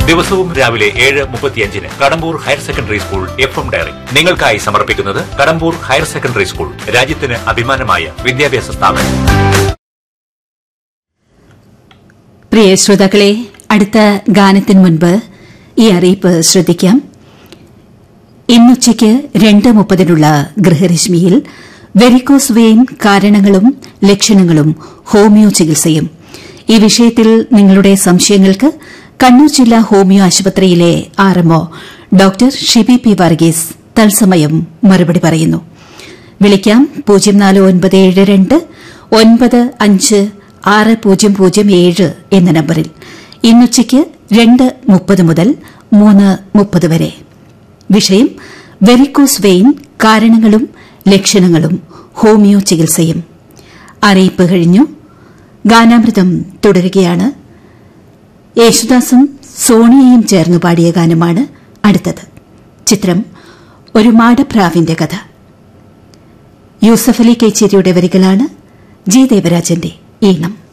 ദിവസവും രാവിലെ ഏഴ് മുപ്പത്തിയഞ്ചിന് Kadambur higher secondary school F M diary നിങ്ങൾക്കായി സമർപ്പിക്കുന്നത് കടമ്പൂർ ഹയർ സെക്കൻഡറി സ്കൂൾ രാജ്യത്തിന് അഭിമാനമായ വിദ്യാഭ്യാസ സ്ഥാപനം പ്രിയ ശ്രോതാക്കളെ അടുത്ത ഗാനത്തിന് മുൻപ് ഈ അറിയിപ്പ് ശ്രദ്ധിക്കാം ഇന്നുച്ചയ്ക്ക് രണ്ട് മുപ്പതിനുള്ള ഗൃഹരശ്മിയിൽ വെരിക്കോസ് വെയിൻ കാരണങ്ങളും ലക്ഷണങ്ങളും ഹോമിയോ ചികിത്സയും ഈ വിഷയത്തിൽ നിങ്ങളുടെ സംശയങ്ങൾക്ക് കണ്ണൂർ ജില്ലാ ഹോമിയോ ആശുപത്രിയിലെ RMO doctor Shibi P Varghese തത്സമയം മറുപടി പറയുന്നു വിളിക്കാം പൂജ്യം നാല് ഒൻപത് ഏഴ് രണ്ട് ഒൻപത് അഞ്ച് ആറ് പൂജ്യം പൂജ്യം ഏഴ് എന്ന നമ്പറിൽ ഇന്നുച്ചയ്ക്ക് രണ്ട് മുപ്പത് മുതൽ മൂന്ന് മുപ്പത് വരെ വിഷയം വെരിക്കോസ് വെയിൻ കാരണങ്ങളും ലക്ഷണങ്ങളും ഹോമിയോ ചികിത്സയും അറിയിപ്പ് കഴിഞ്ഞു ഗാനാമൃതം തുടരുകയാണ് യേശുദാസും സോണിയയും ചേർന്ന് പാടിയ ഗാനമാണ് അടുത്തത് ചിത്രം ഒരു മാടപ്രാവിന്റെ കഥ യൂസഫ് അലി കേച്ചേരിയുടെ വരികളാണ് ജി ദേവരാജന്റെ ഈണം